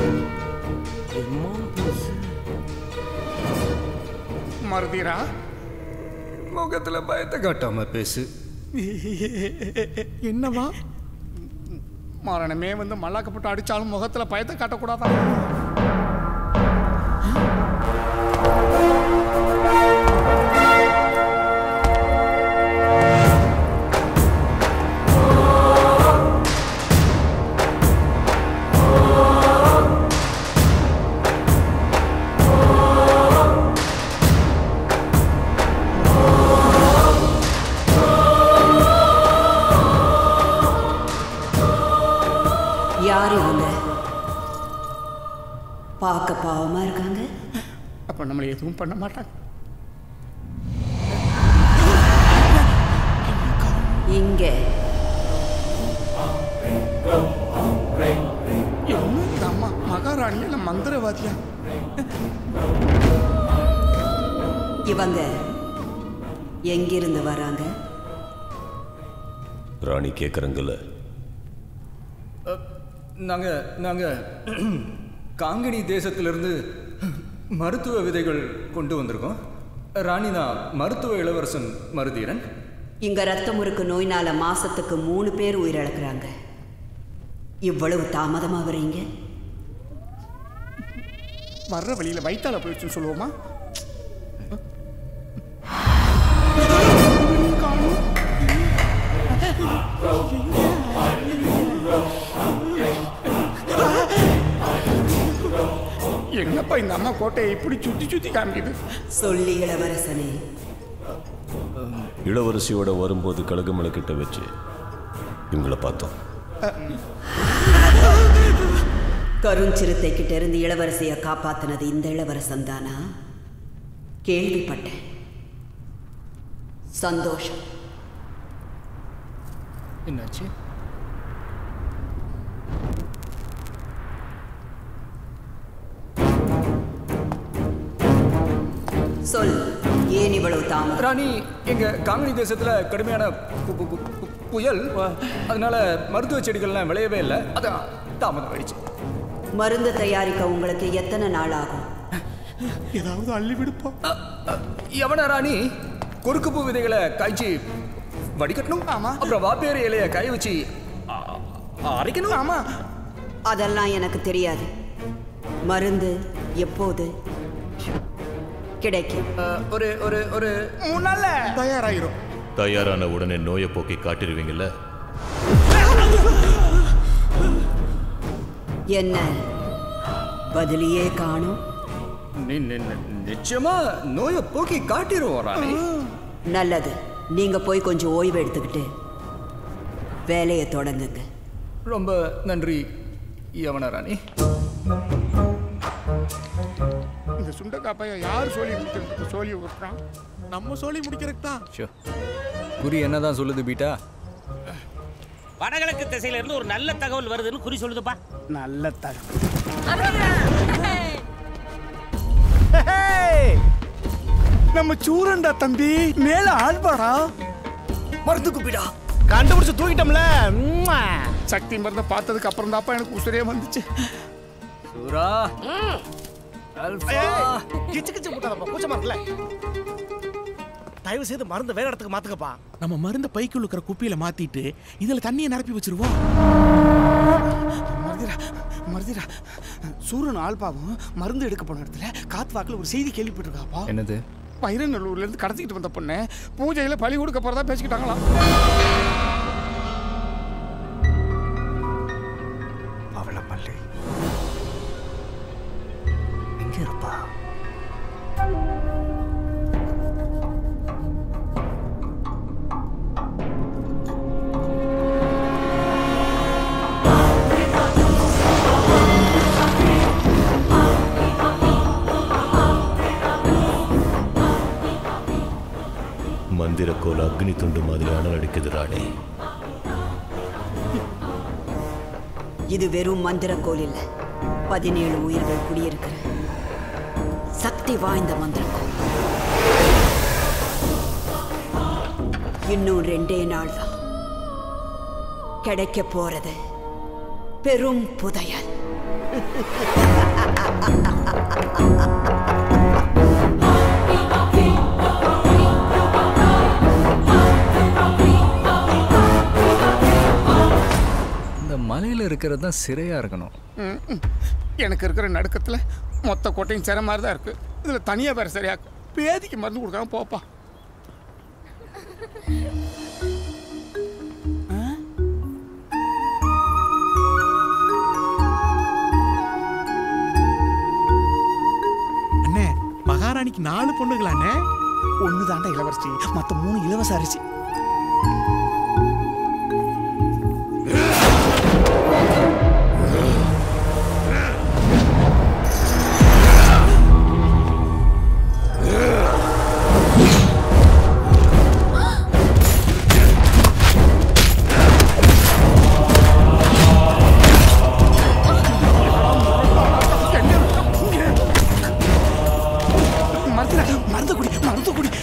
மருதீரா முகத்துல பயத்தை காட்டாம பேசு என்னவா மரணமே வந்து மல்லாக்கப்பட்டு அடிச்சாலும் முகத்துல பயத்தை காட்டக்கூடாதா யார் இவங்க பார்க்க பாவமா இருக்காங்க அப்ப நம்மளை எதுவும் பண்ண மாட்டாங்க இங்க என்ன இந்த அம்மா மகாராணி இல்ல மந்திரவாதியா இவங்க எங்கிருந்து வராங்க ராணி கேட்குறங்கல்ல நாங்க நாங்க காங்கணி தேசத்திலிருந்து மருத்துவ விதைகள் கொண்டு வந்திருக்கோம் ராணி நான் மருத்துவ இளவரசன் மருதீரன் இங்க ரத்தம் முறுக்கு நோயினால மாசத்துக்கு மூணு பேர் உயிரிழக்கிறாங்க இவ்வளவு தாமதமா வரீங்க வர்ற வழியில வயித்தால போயிடுச்சுன்னு சொல்லுவோமா என்னப்பா இந்த அம்மா கோட்டையை இப்படி சுத்தி சுத்தி காமிக்குது சொல்லி இளவரசனே இளவரசியோட வரும்போது கழுகுமலை கிட்ட வச்சு இவங்கள பார்த்தோம் கருஞ்சிறுத்தை கிட்ட இருந்து இளவரசிய காப்பாத்தினது இந்த இளவரசன் தானா கேள்விப்பட்டேன் சந்தோஷம் என்னாச்சு சொல் ஏன் இவ்வளவு தாமதம் ராணி எங்க காங்கணி தேசத்துல கடுமையான பு- பு- பு- பு- புயல் அதனால மருத்துவ செடிகள்லாம் விளையவே இல்லை அதான் தாமதம் ஆயிடுச்சு மருந்து தயாரிக்க உங்களுக்கு எத்தனை நாள் ஆகும் ஏதாவது அள்ளி விடுப்பா எவன ராணி குறுக்கு பூ விதைகளை காய்ச்சி வடிகட்டணும் ஆமா. அப்புறம் வாப்பேறு இலைய காய வச்சு அ- அரைக்கணும் ஆமா அதெல்லாம் எனக்கு தெரியாது மருந்து எப்போது கிடைக்கும் அஹ், ஒரு ஒரு ஒரு மூணு நாள்ல தயாராயிரும் தயாரான உடனே நோயை போக்கி காட்டிடுவீங்கல்ல என்ன பதிலியே காணும் நி- நி- நி- நிச்சயமா நோயை போக்கி காட்டிடுவோம் ராணி நல்லது நீங்க போய் கொஞ்சம் ஓய்வு எடுத்துக்கிட்டு வேலையை தொடங்குங்க ரொம்ப நன்றி யவன ராணி இந்த சுண்டக்காப்பைய யார் சொல்லி முடிக்கிறதுக்கு சொல்லி விட்டுறான் நம்ம சொல்லி முடிக்கிறதுக்கு தான் ஷோ குறி என்னதான் சொல்லுது பீட்டா வடகிழக்கு திசையில இருந்து ஒரு நல்ல தகவல் வருதுன்னு குறி சொல்லுதுப்பா நல்ல தகவல் நம்ம சூரண்டா தம்பி மேல ஆழ்வாடா மருந்து குப்பிடா கண்டுபிடிச்சு தூக்கிட்டோம்ல ம்மா. சக்தி மருந்த பார்த்ததுக்கு அப்புறம் தாப்பா எனக்கு உசுரே வந்துச்சு சூரா அல்ஃபா ஏய், கிச்சு கிச்சு முட்டாதப்பா கூச்சமா இருக்குல்ல தயவு செய்து மருந்து வேற இடத்துக்கு மாத்துக்கப்பா நம்ம மருந்த பைக்குள்ள இருக்கிற குப்பியில மாத்திட்டு இதுல தண்ணியை நிரப்பி வச்சிருவோம் மருதிரா மருதிரா சூரன் ஆல்பாவும் மருந்து எடுக்க போன இடத்துல காத்து வாக்குல ஒரு செய்தி கேள்விப்பட்டிருக்காப்பா என்னது பைரநல்லூர்ல இருந்து கடத்திக்கிட்டு வந்த பொண்ணு பூஜையில பழி கொடுக்க போறதா பேசிக்கிட்டாங்களாம் அவளை மல்லி எங்க இருப்பா மந்திரக்கோல் அக்னி துண்டு மாதிரி அனல் அடிக்குது ராணி இது வெறும் மந்திரக்கோல் இல்ல பதினேழு உயிர்கள் குடியிருக்கிற சக்தி வாய்ந்த மந்திரக்கோல் இன்னும் ரெண்டே நாள் தான் கிடைக்க போறது பெரும் புதையல் இந்த மலையில் இருக்கிறது தான் சிறையாக இருக்கணும் ம், ம். எனக்கு இருக்கிற நடுக்கத்துல மொத்த கோட்டையும் சிற மாதிரி தான் இருக்கு இதுல தனியா வேற சரியா பேதிக்கு மருந்து கொடுக்காம போப்பா அண்ணே மகாராணிக்கு நாலு பொண்ணுங்களா அண்ணே ஒன்று தாண்டா இளவரசி மற்ற மூணு இலவச அரிசி மருந்து மருந்து குடி மருந்து குடி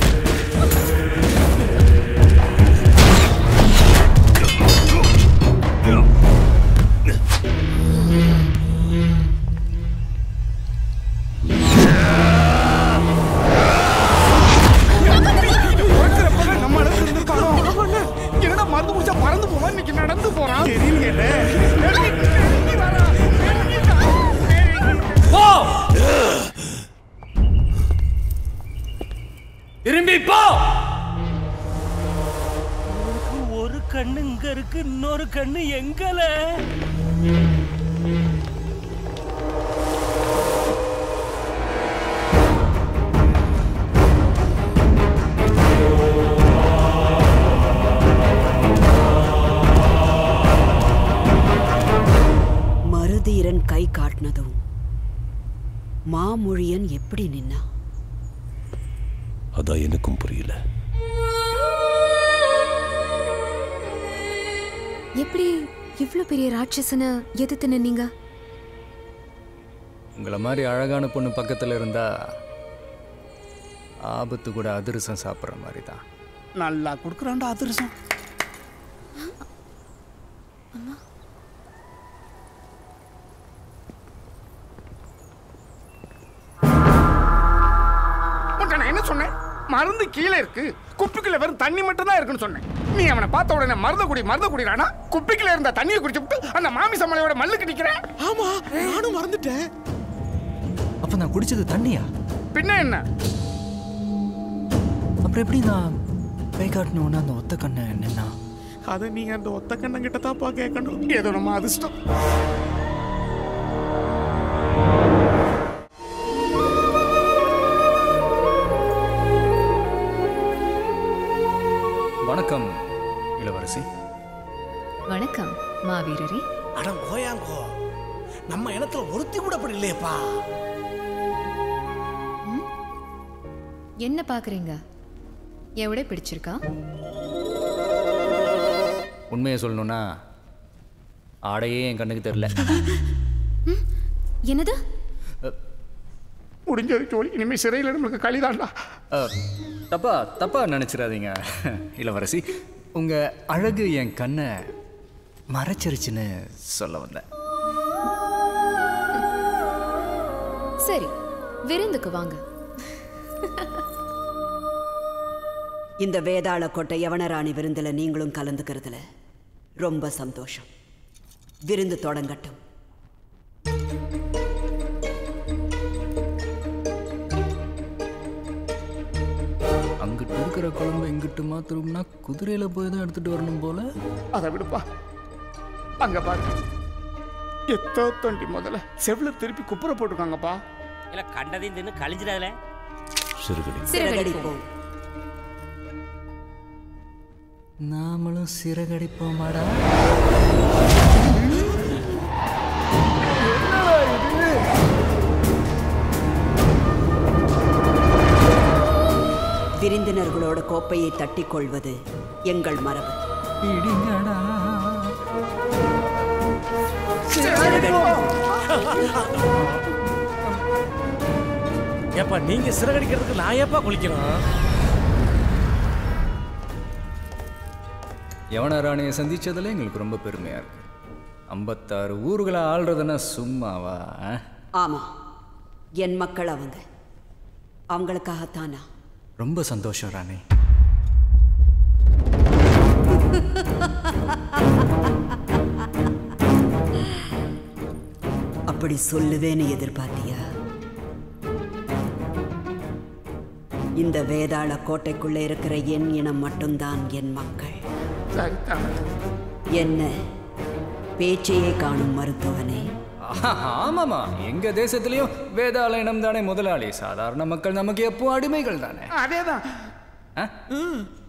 பிறக்கிறப்பவே நம்ம அளவுக்கு இருந்திருப்பானோ? என்னடா மருந்து குடிச்சா பறந்து போவான் இன்னைக்கு நடந்து போறான் தெரியல போ திரும்பி போ உனக்கு ஒரு கண்ணு இங்க இருக்கு இன்னொரு கண்ணு எங்கல மருதீரன் கை காட்டினதும் மாமொழியன் எப்படி நின்னா அதான் எனக்கும் புரியல எப்படி இவ்ளோ பெரிய ராட்சசனை எதிர்த்து நின்னீங்க உங்களை மாதிரி அழகான பொண்ணு பக்கத்தில் இருந்தா ஆபத்து கூட அதிரசம் சாப்பிட்ற மாதிரி தான் நல்லா கொடுக்குறான்டா அதிரசம் உன்கிட்ட நான் என்ன சொன்னேன் மருந்து கீழே இருக்கு குப்பிக்குள்ள வெறும் தண்ணி மட்டும் தான் இருக்குன்னு சொன்னேன் நீ அவனை பார்த்த உடனே மருந்த குடி மருந்த குடிறானா குப்பிக்குள்ள இருந்த தண்ணியை குடிச்சு விட்டு அந்த மாமிச மலையோட மல்லுக்கு நிக்கிறேன் ஆமா நானும் மறந்துட்டேன் அப்போ நான் குடிச்சது தண்ணியா பின்ன என்ன அப்புறம் எப்படி நான் கை காட்டணும்னு அந்த ஒத்த கண்ணை நின்னா அதை நீங்க அந்த ஒத்த கண்ணங்கிட்ட தான்ப்பா கேட்கணும் ஏதோ நம்ம அதிர்ஷ்டம் வணக்கம் இளவரசி வணக்கம் மாவீரரே அட ஓயாங்கோ நம்ம இனத்துல ஒருத்தி கூட அப்படி இல்லையேப்பா என்ன பாக்குறீங்க என் உடை பிடிச்சிருக்கா உண்மையை சொல்லணும்னா ஆடையே என் கண்ணுக்கு தெரில என்னது முடிஞ்சது ஜோலி இனிமே சிறையில் நம்மளுக்கு களிதாண்டா தப்பா தப்பா நினச்சிடாதீங்க இளவரசி உங்கள் அழகு என் கண்ணை மறைச்சிருச்சுன்னு சொல்ல வந்தேன் சரி விருந்துக்கு வாங்க இந்த வேதாள கோட்டை யவனராணி விருந்துல நீங்களும் கலந்துக்கிறதுல ரொம்ப சந்தோஷம் விருந்து தொடங்கட்டும் அங்கிட்டு இருக்கிற குழம்பு இங்கிட்டு மாத்திரம்னா குதிரையில் போய் தான் எடுத்துகிட்டு வரணும் போல அதை விடுப்பா அங்க பாரு எத்தோ தொண்டி முதல்ல செவ்ல திருப்பி குப்புற போட்டிருக்காங்கப்பா இல்ல கண்டதையும் தின்னு கழிஞ்சிடாதுல சிறுகடி சிறகடிப்போம் நாமளும் சிறகடிப்போமாடா விருந்தினர்களோட கோப்பையை தட்டிக் கொள்வது எங்கள் மரபு பிடிங்கடா ஏப்பா நீங்க சிறகடிக்கிறதுக்கு நான் ஏப்பா குளிக்கணும் யவன ராணியை சந்திச்சதுல எங்களுக்கு ரொம்ப பெருமையாக இருக்கு ஐம்பத்தாறு ஊர்களை ஆள்றதுன்னா சும்மாவா ஆ? ஆமா என் மக்கள் அவங்க அவங்களுக்காகத்தான் நான் ரொம்ப சந்தோஷம் ராணி அப்படி சொல்லுவேன்னு எதிர்பார்த்தியா இந்த வேதாள கோட்டைக்குள்ள இருக்கிற என் இனம் மட்டும்தான் என் மக்கள் சரிதான் என்ன பேச்சையே காணும் மருத்துவனே ஆஹா, ஆமாமா எங்க தேசத்திலயும் வேதாள இனம் தானே முதலாளி சாதாரண மக்கள் நமக்கு எப்போ அடிமைகள் தானே அதேதான் ஆ?